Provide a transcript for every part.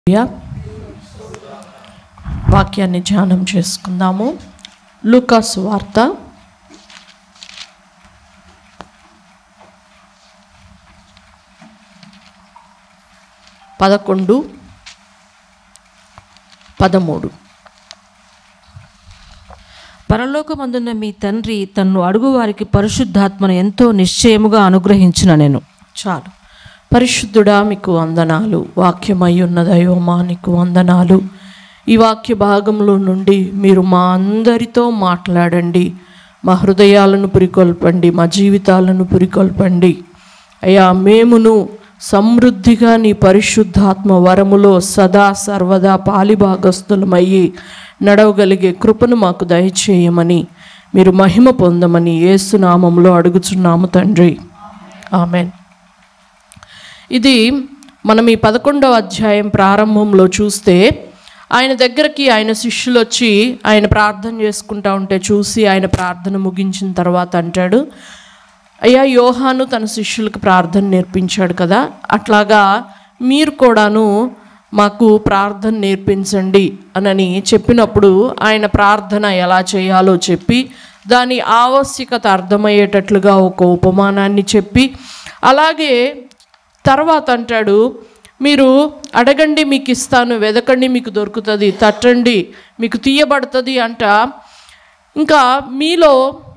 హల్లెలూయా. వాక్యాన్ని ధ్యానం చేసుకుందాము లూకాసు వార్త పదకొండు పదమూడు పరలోకమందున్న మీ తండ్రి తన్ను అడుగువారికి పరిశుద్ధాత్మను ఎంతో నిశ్చయముగా అనుగ్రహించిన నేను చాలు పరిశుద్ధుడా మీకు వందనాలు వాక్యమై ఉన్న దైవమా నీకు వందనాలు ఈ వాక్య భాగంలో నుండి మీరు మా అందరితో మాట్లాడండి మా హృదయాలను పురికొల్పండి మా జీవితాలను పురికొల్పండి అయ్యా మేమును సమృద్ధిగా నీ పరిశుద్ధాత్మ వరములో సదా సర్వదా పాలిభాగస్థులమయ్యి నడవగలిగే కృపను మాకు దయచేయమని మీరు మహిమ పొందమని ఏసునామంలో అడుగుచున్నాము తండ్రి ఆమెన్ ఇది మనం ఈ పదకొండవ అధ్యాయం ప్రారంభంలో చూస్తే ఆయన దగ్గరికి ఆయన శిష్యులు వచ్చి ఆయన ప్రార్థన చేసుకుంటా ఉంటే చూసి ఆయన ప్రార్థన ముగించిన తర్వాత అంటాడు అయ్యా యోహాను తన శిష్యులకు ప్రార్థన నేర్పించాడు కదా అట్లాగా మీరు కూడాను మాకు ప్రార్థన నేర్పించండి అనని చెప్పినప్పుడు ఆయన ప్రార్థన ఎలా చేయాలో చెప్పి దాని ఆవశ్యకత అర్థమయ్యేటట్లుగా ఒక ఉపమానాన్ని చెప్పి అలాగే తర్వాత అంటాడు మీరు అడగండి మీకు ఇస్తాను వెదకండి మీకు దొరుకుతుంది తట్టండి మీకు తీయబడుతుంది అంట ఇంకా మీలో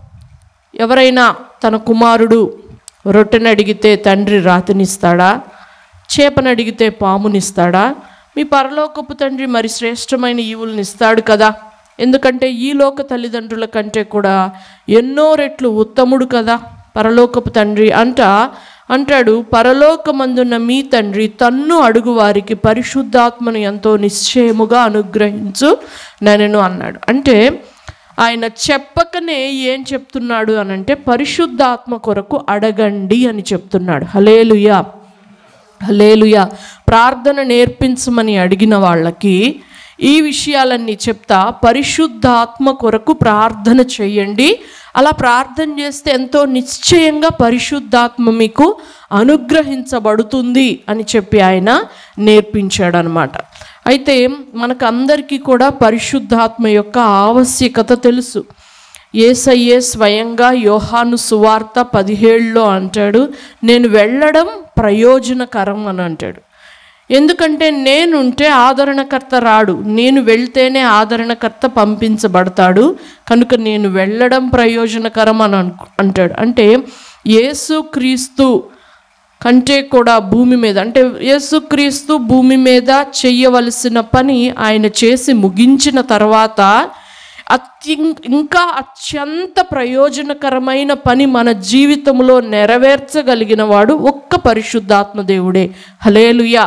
ఎవరైనా తన కుమారుడు రొట్టెని అడిగితే తండ్రి రాతినిస్తాడా చేపను అడిగితే పామునిస్తాడా మీ పరలోకపు తండ్రి మరి శ్రేష్టమైన ఈవుల్ని ఇస్తాడు కదా ఎందుకంటే ఈ లోక తల్లిదండ్రుల కంటే కూడా ఎన్నో రెట్లు ఉత్తముడు కదా పరలోకపు తండ్రి అంట అంటాడు పరలోకమందున్న మీ తండ్రి తన్ను అడుగు వారికి పరిశుద్ధాత్మను ఎంతో నిశ్చయముగా అనుగ్రహించు నేను అన్నాడు అంటే ఆయన చెప్పకనే ఏం చెప్తున్నాడు అనంటే పరిశుద్ధాత్మ కొరకు అడగండి అని చెప్తున్నాడు హలేలుయా హలేలుయా ప్రార్థన నేర్పించమని అడిగిన వాళ్ళకి ఈ విషయాలన్నీ చెప్తా పరిశుద్ధాత్మ కొరకు ప్రార్థన చేయండి అలా ప్రార్థన చేస్తే ఎంతో నిశ్చయంగా పరిశుద్ధాత్మ మీకు అనుగ్రహించబడుతుంది అని చెప్పి ఆయన నేర్పించాడు అనమాట అయితే మనకు అందరికీ కూడా పరిశుద్ధాత్మ యొక్క ఆవశ్యకత తెలుసు ఏసయ్యే స్వయంగా యోహాను సువార్త పదిహేడులో అంటాడు నేను వెళ్ళడం ప్రయోజనకరం అని అంటాడు ఎందుకంటే నేనుంటే ఆదరణకర్త రాడు నేను వెళ్తేనే ఆదరణకర్త పంపించబడతాడు కనుక నేను వెళ్ళడం ప్రయోజనకరం అని అను అంటాడు అంటే యేసు క్రీస్తు కంటే కూడా భూమి మీద అంటే యేసుక్రీస్తు భూమి మీద చెయ్యవలసిన పని ఆయన చేసి ముగించిన తర్వాత అత్య ఇంకా అత్యంత ప్రయోజనకరమైన పని మన జీవితంలో నెరవేర్చగలిగిన వాడు ఒక్క పరిశుద్ధాత్మ దేవుడే హలేలుయా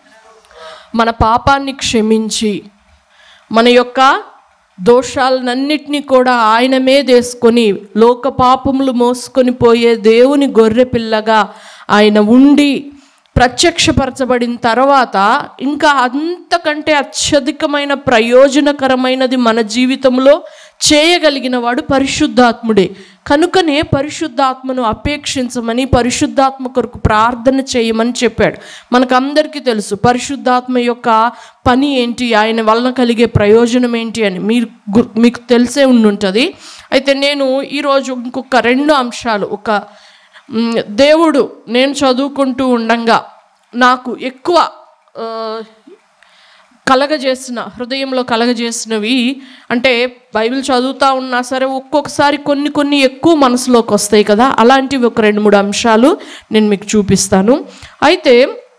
మన పాపాన్ని క్షమించి మన యొక్క దోషాలన్నిటినీ కూడా ఆయన మీదేసుకొని లోక పాపములు మోసుకొని పోయే దేవుని గొర్రె పిల్లగా ఆయన ఉండి ప్రత్యక్షపరచబడిన తర్వాత ఇంకా అంతకంటే అత్యధికమైన ప్రయోజనకరమైనది మన జీవితంలో చేయగలిగిన వాడు పరిశుద్ధాత్ముడే కనుకనే పరిశుద్ధాత్మను అపేక్షించమని పరిశుద్ధాత్మ కొరకు ప్రార్థన చేయమని చెప్పాడు మనకందరికీ తెలుసు పరిశుద్ధాత్మ యొక్క పని ఏంటి ఆయన వలన కలిగే ప్రయోజనం ఏంటి అని మీరు గు- మీకు తెలిసే ఉండుంటుంది అయితే నేను ఈరోజు ఇంకొక రెండు అంశాలు ఒక మ్, దేవుడు నేను చదువుకుంటూ ఉండంగా నాకు ఎక్కువ ఆ, కలగజేసిన హృదయంలో కలగజేసినవి అంటే బైబిల్ చదువుతా ఉన్నా సరే ఒక్కొక్కసారి కొన్ని కొన్ని ఎక్కువ మనసులోకి వస్తాయి కదా అలాంటివి ఒక రెండు మూడు అంశాలు నేను మీకు చూపిస్తాను అయితే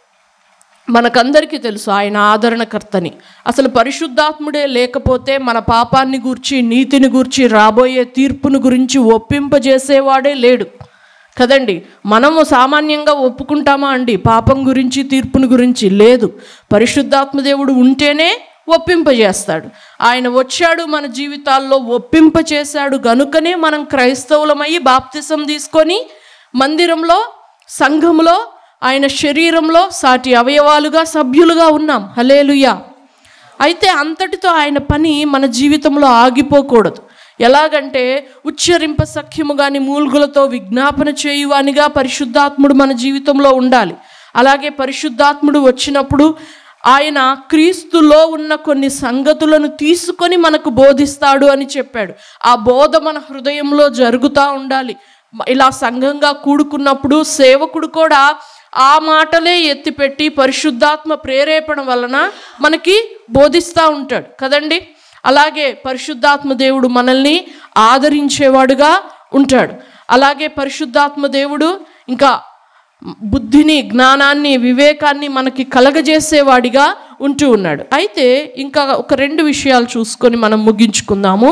మనకందరికీ తెలుసు ఆయన ఆదరణకర్తని అసలు పరిశుద్ధాత్ముడే లేకపోతే మన పాపాన్ని గూర్చి నీతిని గూర్చి రాబోయే తీర్పును గురించి ఒప్పింపజేసేవాడే లేడు కదండి మనము సామాన్యంగా ఒప్పుకుంటామా అండి పాపం గురించి తీర్పును గురించి లేదు పరిశుద్ధాత్మ దేవుడు ఉంటేనే ఒప్పింపజేస్తాడు ఆయన వచ్చాడు మన జీవితాల్లో ఒప్పింపచేశాడు గనుకనే మనం క్రైస్తవులమయ్యి బాప్తిసం తీసుకొని మందిరంలో సంఘంలో ఆయన శరీరంలో సాటి అవయవాలుగా సభ్యులుగా ఉన్నాం హలేలుయా అయితే అంతటితో ఆయన పని మన జీవితంలో ఆగిపోకూడదు ఎలాగంటే ఉచ్చరింప సఖ్యము గాని మూల్గులతో విజ్ఞాపన చేయువానిగా పరిశుద్ధాత్ముడు మన జీవితంలో ఉండాలి అలాగే పరిశుద్ధాత్ముడు వచ్చినప్పుడు ఆయన క్రీస్తులో ఉన్న కొన్ని సంగతులను తీసుకొని మనకు బోధిస్తాడు అని చెప్పాడు ఆ బోధ మన హృదయంలో జరుగుతూ ఉండాలి ఇలా సంఘంగా కూడుకున్నప్పుడు సేవకుడు కూడా ఆ మాటలే ఎత్తిపెట్టి పరిశుద్ధాత్మ ప్రేరేపణ వలన మనకి బోధిస్తూ ఉంటాడు కదండి అలాగే పరిశుద్ధాత్మ దేవుడు మనల్ని ఆదరించేవాడుగా ఉంటాడు అలాగే పరిశుద్ధాత్మ దేవుడు ఇంకా బుద్ధిని జ్ఞానాన్ని వివేకాన్ని మనకి కలగజేసేవాడిగా ఉంటూ ఉన్నాడు అయితే ఇంకా ఒక రెండు విషయాలు చూసుకొని మనం ముగించుకుందాము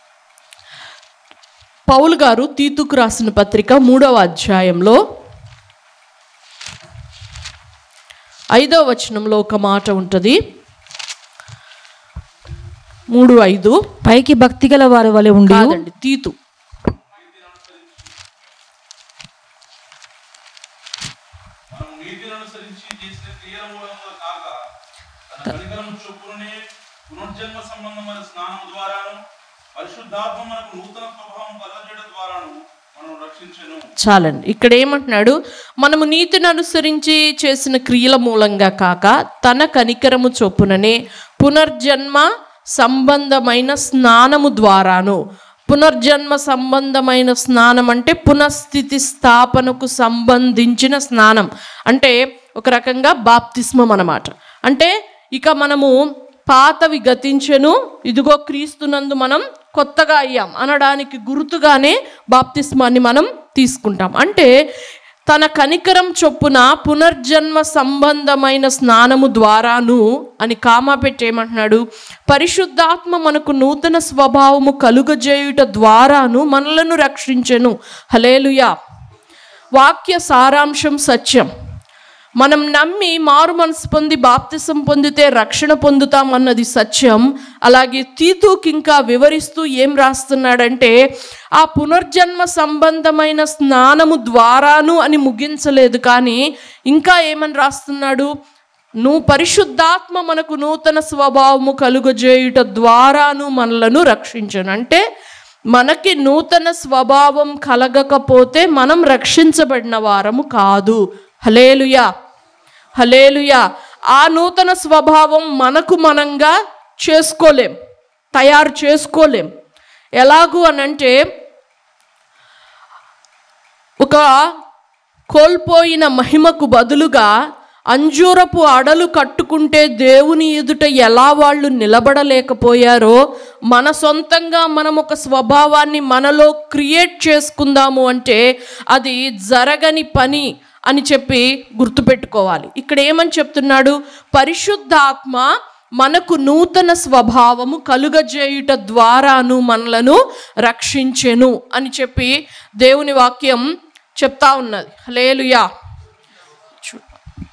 పౌలు గారు తీతుకు రాసిన పత్రిక మూడవ అధ్యాయంలో ఐదవ వచనంలో ఒక మాట ఉంటుంది మూడు ఐదు పైకి భక్తి గల వారి వలె ఉండి కాదండి తీతు మనం నీతిని అనుసరించి చేసిన క్రియల మూలంగా కాక తన కనికరం చొప్పునే పునర్జన్మ సంబంధమైన స్నానం ద్వారాను పరిశుద్ధాత్మ మనకు నూతన స్వభావం కలగజేయడం ద్వారాను మనం రక్షించను చాలండి ఇక్కడ ఏమంటున్నాడు మనము నీతిని అనుసరించి చేసిన క్రియల మూలంగా కాక తన కనికరము చొప్పుననే పునర్జన్మ సంబంధమైన స్నానము ద్వారాను పునర్జన్మ సంబంధమైన స్నానం అంటే పునఃస్థితి స్థాపనకు సంబంధించిన స్నానం అంటే ఒక రకంగా బాప్తిస్మం అన్నమాట అంటే ఇక మనము పాతవి గతించెను ఇదిగో క్రీస్తునందు మనం కొత్తగా అయ్యాం అనడానికి గుర్తుగానే బాప్తిస్మాన్ని మనం తీసుకుంటాం అంటే తన కనికరం చొప్పున పునర్జన్మ సంబంధమైన స్నానము ద్వారాను అని కామా పెట్టి ఏమంటున్నాడు పరిశుద్ధాత్మ మనకు నూతన స్వభావము కలుగజేయుట ద్వారాను మనలను రక్షించెను హలేలుయా వాక్య సారాంశం సత్యం మనం నమ్మి మారు మనసు పొంది బాప్తిసం పొందితే రక్షణ పొందుతాం అన్నది సత్యం అలాగే తీతూకి ఇంకా వివరిస్తూ ఏం రాస్తున్నాడంటే ఆ పునర్జన్మ సంబంధమైన స్నానము ద్వారాను అని ముగించలేదు కానీ ఇంకా ఏమని రాస్తున్నాడు నువ్వు పరిశుద్ధాత్మ మనకు నూతన స్వభావము కలుగజేయుట ద్వారాను మనలను రక్షించను అంటే మనకి నూతన స్వభావం కలగకపోతే మనం రక్షించబడిన వారము కాదు హలేలుయా హలేలుయా ఆ నూతన స్వభావం మనకు మనంగా చేసుకోలేం తయారు చేసుకోలేం ఎలాగూ అనంటే ఒక కోల్పోయిన మహిమకు బదులుగా అంజూరపు అడలు కట్టుకుంటే దేవుని ఎదుట ఎలా వాళ్ళు నిలబడలేకపోయారో మన సొంతంగా మనం ఒక స్వభావాన్ని మనలో క్రియేట్ చేసుకుందాము అంటే అది జరగని పని అని చెప్పి గుర్తుపెట్టుకోవాలి ఇక్కడ ఏమని చెప్తున్నాడు పరిశుద్ధాత్మ మనకు నూతన స్వభావము కలుగజేయుట ద్వారాను మనలను రక్షించెను అని చెప్పి దేవుని వాక్యం చెప్తా ఉన్నది హలేలుయా చూ-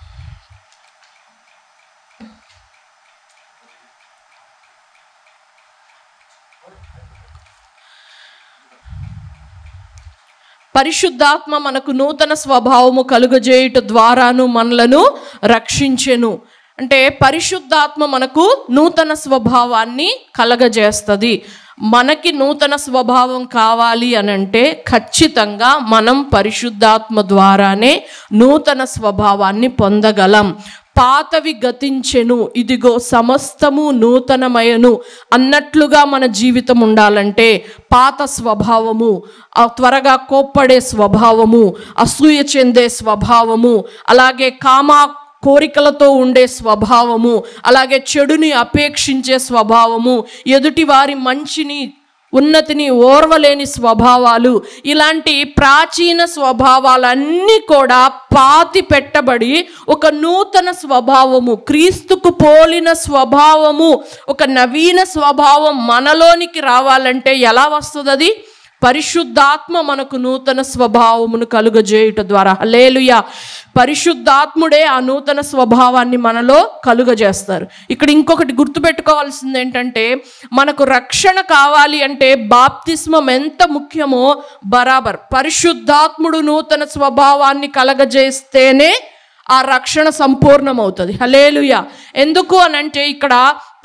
పరిశుద్ధాత్మ మనకు నూతన స్వభావము కలుగజేయుట ద్వారాను మనలను రక్షించెను అంటే పరిశుద్ధాత్మ మనకు నూతన స్వభావాన్ని కలగజేస్తుంది మనకి నూతన స్వభావం కావాలి అని అంటే ఖచ్చితంగా మనం పరిశుద్ధాత్మ ద్వారానే నూతన స్వభావాన్ని పొందగలం పాతవి గతించెను ఇదిగో సమస్తము నూతనమయను అన్నట్లుగా మన జీవితం ఉండాలంటే పాత స్వభావము ఆ త్వరగా కోప్పడే స్వభావము అసూయ చెందే స్వభావము అలాగే కామా కోరికలతో ఉండే స్వభావము అలాగే చెడుని అపేక్షించే స్వభావము ఎదుటి వారి మంచిని ఉన్నతిని ఓర్వలేని స్వభావాలు ఇలాంటి ప్రాచీన స్వభావాలన్నీ కూడా పాతి పెట్టబడి ఒక నూతన స్వభావము క్రీస్తుకు పోలిన స్వభావము ఒక నవీన స్వభావం మనలోనికి రావాలంటే ఎలా వస్తుంది అది పరిశుద్ధాత్మ మనకు నూతన స్వభావమును కలుగజేయుట ద్వారా హలేలుయా పరిశుద్ధాత్ముడే ఆ నూతన స్వభావాన్ని మనలో కలుగజేస్తారు ఇక్కడ ఇంకొకటి గుర్తుపెట్టుకోవాల్సింది ఏంటంటే మనకు రక్షణ కావాలి అంటే బాప్తిస్మం ఎంత ముఖ్యమో బరాబర్ పరిశుద్ధాత్ముడు నూతన స్వభావాన్ని కలగజేస్తేనే ఆ రక్షణ సంపూర్ణమవుతుంది హలేలుయ ఎందుకు అనంటే ఇక్కడ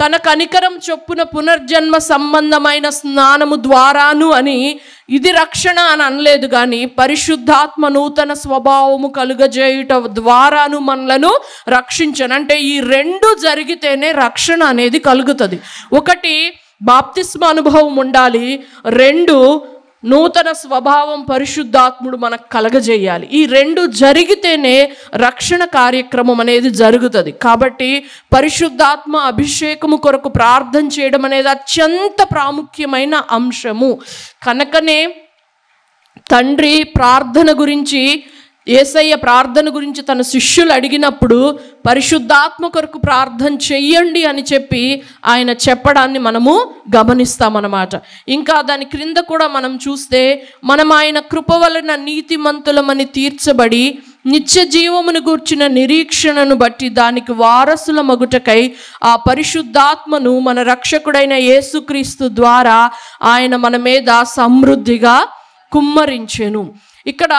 తన కనికరం చొప్పున పునర్జన్మ సంబంధమైన స్నానము ద్వారాను అని ఇది రక్షణ అని అనలేదు కానీ పరిశుద్ధాత్మ నూతన స్వభావము కలుగజేయుట ద్వారాను మనలను రక్షించను అంటే ఈ రెండు జరిగితేనే రక్షణ అనేది కలుగుతుంది ఒకటి బాప్తిస్మ అనుభవం ఉండాలి రెండు నూతన స్వభావం పరిశుద్ధాత్ముడు మనకు కలగజేయాలి ఈ రెండు జరిగితేనే రక్షణ కార్యక్రమం అనేది జరుగుతుంది కాబట్టి పరిశుద్ధాత్మ అభిషేకము కొరకు ప్రార్థన చేయడం అనేది అత్యంత ప్రాముఖ్యమైన అంశము కనుకనే తండ్రి ప్రార్థన గురించి ఏసయ్య ప్రార్థన గురించి తన శిష్యులు అడిగినప్పుడు పరిశుద్ధాత్మ కొరకు ప్రార్థన చెయ్యండి అని చెప్పి ఆయన చెప్పడాన్ని మనము గమనిస్తామన్నమాట ఇంకా దాని క్రింద కూడా మనం చూస్తే మనం ఆయన కృప వలన నీతిమంతులమని తీర్చబడి నిత్య జీవమును గూర్చిన నిరీక్షణను బట్టి దానికి వారసుల మగుటకై ఆ పరిశుద్ధాత్మను మన రక్షకుడైన యేసుక్రీస్తు ద్వారా ఆయన మన మీద సమృద్ధిగా కుమ్మరించెను ఇక్కడ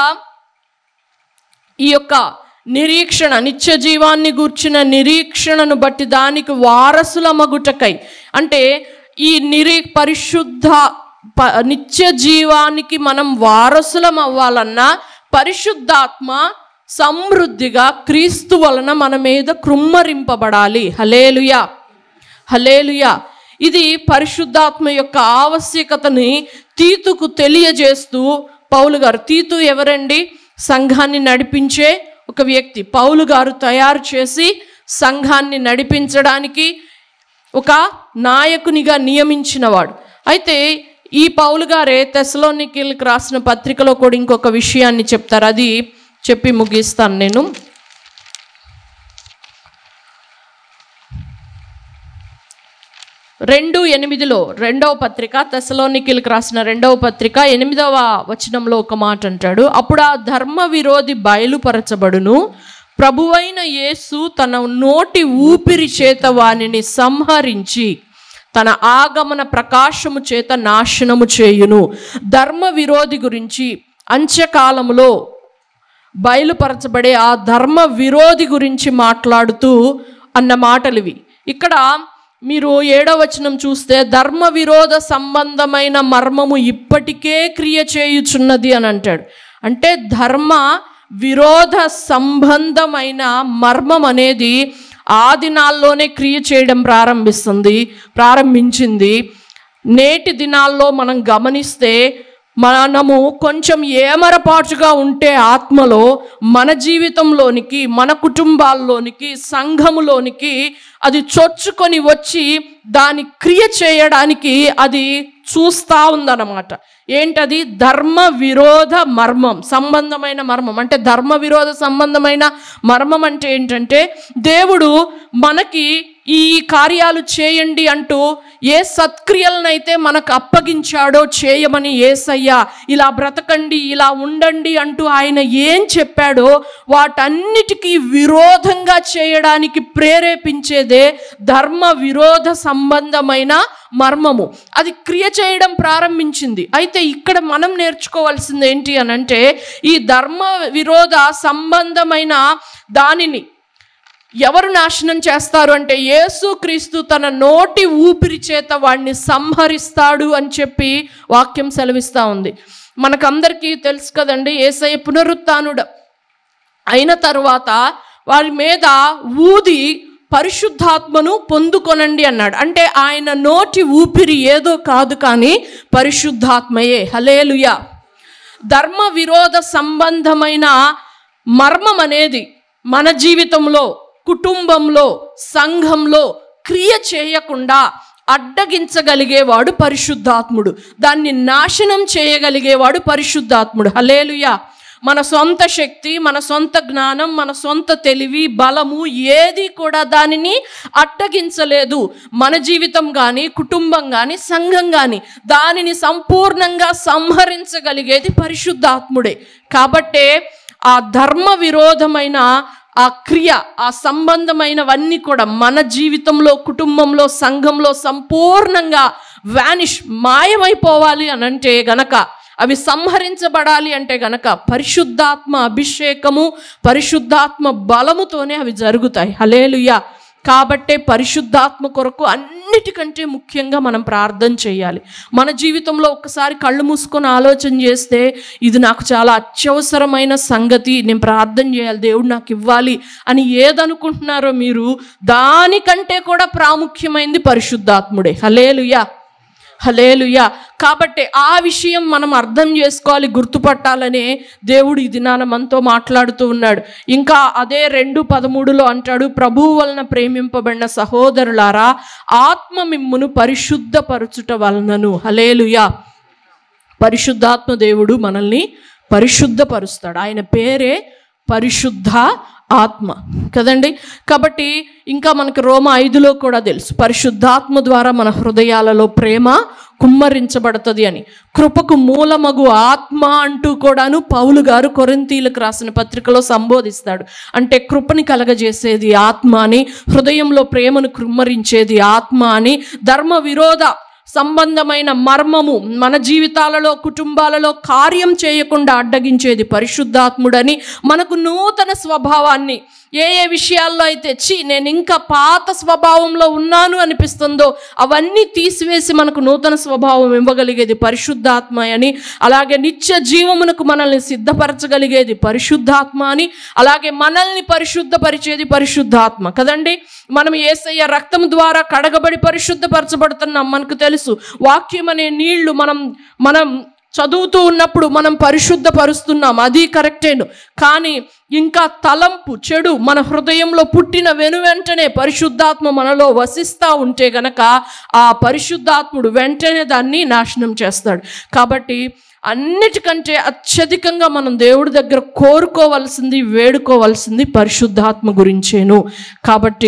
ఈ యొక్క నిరీక్షణ నిత్య జీవాన్ని గూర్చిన నిరీక్షణను బట్టి దానికి వారసుల మగుటకై అంటే ఈ నిరీ పరిశుద్ధ ప నిత్య జీవానికి మనం వారసులం అవ్వాలన్నా పరిశుద్ధాత్మ సమృద్ధిగా క్రీస్తు వలన మన మీద కృమ్మరింపబడాలి హలేలుయా హలేలుయా ఇది పరిశుద్ధాత్మ యొక్క ఆవశ్యకతని తీతుకు తెలియజేస్తూ పౌలు గారు తీతు ఎవరండి సంఘాన్ని నడిపించే ఒక వ్యక్తి పౌలు గారు తయారు చేసి సంఘాన్ని నడిపించడానికి ఒక నాయకునిగా నియమించినవాడు అయితే ఈ పౌలు గారే తెసలోనికీలకు రాసిన పత్రికలో కూడా ఇంకొక విషయాన్ని చెప్తారు అది చెప్పి ముగిస్తాను నేను రెండు ఎనిమిదిలో రెండవ పత్రిక తెసలోనికీలకు రాసిన రెండవ పత్రిక ఎనిమిదవ వచనంలో ఒక మాట అంటాడు అప్పుడు ఆ ధర్మ విరోధి బయలుపరచబడును ప్రభువైన యేసు తన నోటి ఊపిరి చేత వానిని సంహరించి తన ఆగమన ప్రకాశము చేత నాశనము చేయును ధర్మ విరోధి గురించి అంత్యకాలములో బయలుపరచబడే ఆ ధర్మ విరోధి గురించి మాట్లాడుతూ అన్న మాటలు ఇవి ఇక్కడ మీరు ఏడవ వచనం చూస్తే ధర్మ విరోధ సంబంధమైన మర్మము ఇప్పటికే క్రియ చేయుచున్నది అని అంటాడు అంటే ధర్మ విరోధ సంబంధమైన మర్మం అనేది ఆ దినాల్లోనే క్రియ చేయడం ప్రారంభిస్తుంది ప్రారంభించింది నేటి దినాల్లో మనం గమనిస్తే మనము కొంచెం ఏమరపాటుగా ఉంటే ఆత్మలో మన జీవితంలోనికి మన కుటుంబాల్లోనికి సంఘములోనికి అది చొచ్చుకొని వచ్చి దాని క్రియ చేయడానికి అది చూస్తూ ఉందన్నమాట ఏంటది ధర్మ విరోధ మర్మం సంబంధమైన మర్మం అంటే ధర్మ విరోధ సంబంధమైన మర్మం అంటే ఏంటంటే దేవుడు మనకి ఈ కార్యాలు చేయండి అంటూ ఏ సత్క్రియలనైతే మనకు అప్పగించాడో చేయమని ఏసయ్య ఇలా బ్రతకండి ఇలా ఉండండి అంటూ ఆయన ఏం చెప్పాడో వాటన్నిటికీ విరోధంగా చేయడానికి ప్రేరేపించేదే ధర్మ విరోధ సంబంధమైన మర్మము అది క్రియ చేయడం ప్రారంభించింది అయితే ఇక్కడ మనం నేర్చుకోవాల్సింది ఏంటి అని అంటే ఈ ధర్మ విరోధ సంబంధమైన దానిని ఎవరు నాశనం చేస్తారు అంటే యేసుక్రీస్తు తన నోటి ఊపిరి చేత వాడిని సంహరిస్తాడు అని చెప్పి వాక్యం సెలవిస్తూ ఉంది మనకందరికీ తెలుసు కదండి ఏసయ్య పునరుత్నుడు అయిన తర్వాత వారి మీద ఊది పరిశుద్ధాత్మను పొందుకొనండి అన్నాడు అంటే ఆయన నోటి ఊపిరి ఏదో కాదు కానీ పరిశుద్ధాత్మయే హలేలుయా ధర్మ విరోధ సంబంధమైన మర్మం అనేది మన జీవితంలో కుటుంబంలో సంఘంలో క్రియ చేయకుండా అడ్డగించగలిగేవాడు పరిశుద్ధాత్ముడు దాన్ని నాశనం చేయగలిగేవాడు పరిశుద్ధాత్ముడు హలేలుయా మన సొంత శక్తి మన సొంత జ్ఞానం మన సొంత తెలివి బలము ఏది కూడా దానిని అడ్డగించలేదు మన జీవితం కానీ కుటుంబం కానీ సంఘం కానీ దానిని సంపూర్ణంగా సంహరించగలిగేది పరిశుద్ధాత్ముడే కాబట్టే ఆ ధర్మ విరోధమైన ఆ క్రియ ఆ సంబంధమైనవన్నీ కూడా మన జీవితంలో కుటుంబంలో సంఘంలో సంపూర్ణంగా వానిష్ మాయమైపోవాలి అని అంటే గనక అవి సంహరించబడాలి అంటే గనక పరిశుద్ధాత్మ అభిషేకము పరిశుద్ధాత్మ బలముతోనే అవి జరుగుతాయి హలేలుయ్య కాబట్టే పరిశుద్ధాత్మ కొరకు అన్నిటికంటే ముఖ్యంగా మనం ప్రార్థన చేయాలి మన జీవితంలో ఒక్కసారి కళ్ళు మూసుకొని ఆలోచన చేస్తే ఇది నాకు చాలా అత్యవసరమైన సంగతి నేను ప్రార్థన చేయాలి దేవుడు నాకు ఇవ్వాలి అని ఏదనుకుంటున్నారో మీరు దానికంటే కూడా ప్రాముఖ్యమైనది పరిశుద్ధాత్ముడే హలేలుయా హలేలుయా కాబట్టి ఆ విషయం మనం అర్థం చేసుకోవాలి గుర్తుపట్టాలనే దేవుడు ఈ దినాన మనతో మాట్లాడుతూ ఉన్నాడు ఇంకా అదే రెండు పదమూడులో అంటాడు ప్రభువు వలన ప్రేమింపబడిన సహోదరులారా ఆత్మ మిమ్మును పరిశుద్ధపరచుట వలనను హలేలుయా పరిశుద్ధాత్మ దేవుడు మనల్ని పరిశుద్ధపరుస్తాడు ఆయన పేరే పరిశుద్ధ ఆత్మ కదండి కాబట్టి ఇంకా మనకి రోమ ఐదులో కూడా తెలుసు పరిశుద్ధాత్మ ద్వారా మన హృదయాలలో ప్రేమ కుమ్మరించబడుతుంది అని కృపకు మూలమగు ఆత్మ అంటూ కూడాను పౌలు గారు కొరింతీలకు రాసిన పత్రికలో సంబోధిస్తాడు అంటే కృపని కలగజేసేది ఆత్మ అని హృదయంలో ప్రేమను కుమ్మరించేది ఆత్మ అని ధర్మ విరోధ సంబంధమైన మర్మము మన జీవితాలలో కుటుంబాలలో కార్యం చేయకుండా అడ్డగించేది పరిశుద్ధాత్ముడని మనకు నూతన స్వభావాన్ని ఏ ఏ విషయాల్లో అయితే చి నేను ఇంకా పాత స్వభావంలో ఉన్నాను అనిపిస్తుందో అవన్నీ తీసివేసి మనకు నూతన స్వభావం ఇవ్వగలిగేది పరిశుద్ధాత్మ అని అలాగే నిత్య జీవమునకు మనల్ని సిద్ధపరచగలిగేది పరిశుద్ధాత్మ అని అలాగే మనల్ని పరిశుద్ధపరిచేది పరిశుద్ధాత్మ కదండి మనం ఏసయ్య రక్తం ద్వారా కడగబడి పరిశుద్ధపరచబడుతున్నాం మనకు తెలుసు వాక్యం అనే నీళ్లు మనం మనం చదువుతూ ఉన్నప్పుడు మనం పరిశుద్ధపరుస్తున్నాం అది కరెక్టేను కానీ ఇంకా తలంపు చెడు మన హృదయంలో పుట్టిన వెను వెంటనే పరిశుద్ధాత్మ మనలో వసిస్తూ ఉంటే గనక ఆ పరిశుద్ధాత్ముడు వెంటనే దాన్ని నాశనం చేస్తాడు కాబట్టి అన్నిటికంటే అత్యధికంగా మనం దేవుడి దగ్గర కోరుకోవలసింది వేడుకోవలసింది పరిశుద్ధాత్మ గురించేను కాబట్టి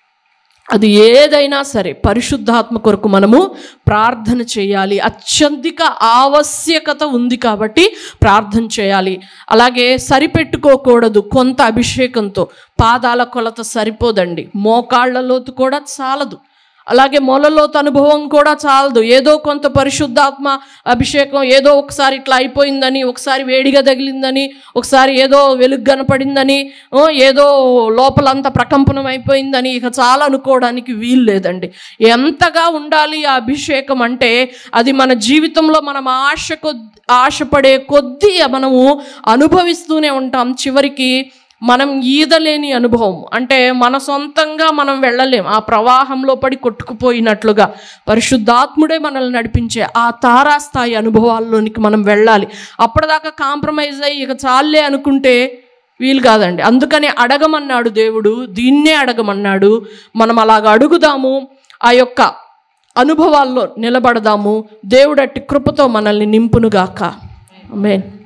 అది ఏదైనా సరే పరిశుద్ధాత్మ కొరకు మనము ప్రార్థన చేయాలి అత్యధిక ఆవశ్యకత ఉంది కాబట్టి ప్రార్థన చేయాలి అలాగే సరిపెట్టుకోకూడదు కొంత అభిషేకంతో పాదాల కొలత సరిపోదండి మోకాళ్ళ లోతు కూడా చాలదు అలాగే మొలలోతు అనుభవం కూడా చాలదు ఏదో కొంత పరిశుద్ధాత్మ అభిషేకం ఏదో ఒకసారి ఇట్లా అయిపోయిందని ఒకసారి వేడిగా తగిలిందని ఒకసారి ఏదో వెలుగు కనపడిందని ఓ, ఏదో లోపలంతా ప్రకంపనం అయిపోయిందని ఇక చాలా అనుకోవడానికి వీలు లేదండి ఎంతగా ఉండాలి ఆ అభిషేకం అంటే అది మన జీవితంలో మనం ఆశ కొద్ది ఆశపడే కొద్దీ మనము అనుభవిస్తూనే ఉంటాం చివరికి మనం ఈదలేని అనుభవం అంటే మన సొంతంగా మనం వెళ్ళలేం ఆ ప్రవాహంలో పడి కొట్టుకుపోయినట్లుగా పరిశుద్ధాత్ముడే మనల్ని నడిపించే ఆ తారాస్థాయి అనుభవాల్లోనికి మనం వెళ్ళాలి అప్పటిదాకా కాంప్రమైజ్ అయ్యి ఇక చాలే అనుకుంటే వీలు కాదండి అందుకని అడగమన్నాడు దేవుడు దీన్నే అడగమన్నాడు మనం అలాగ అడుగుదాము ఆ యొక్క అనుభవాల్లో నిలబడదాము దేవుడట్టి కృపతో మనల్ని నింపునుగాక ఆమేన్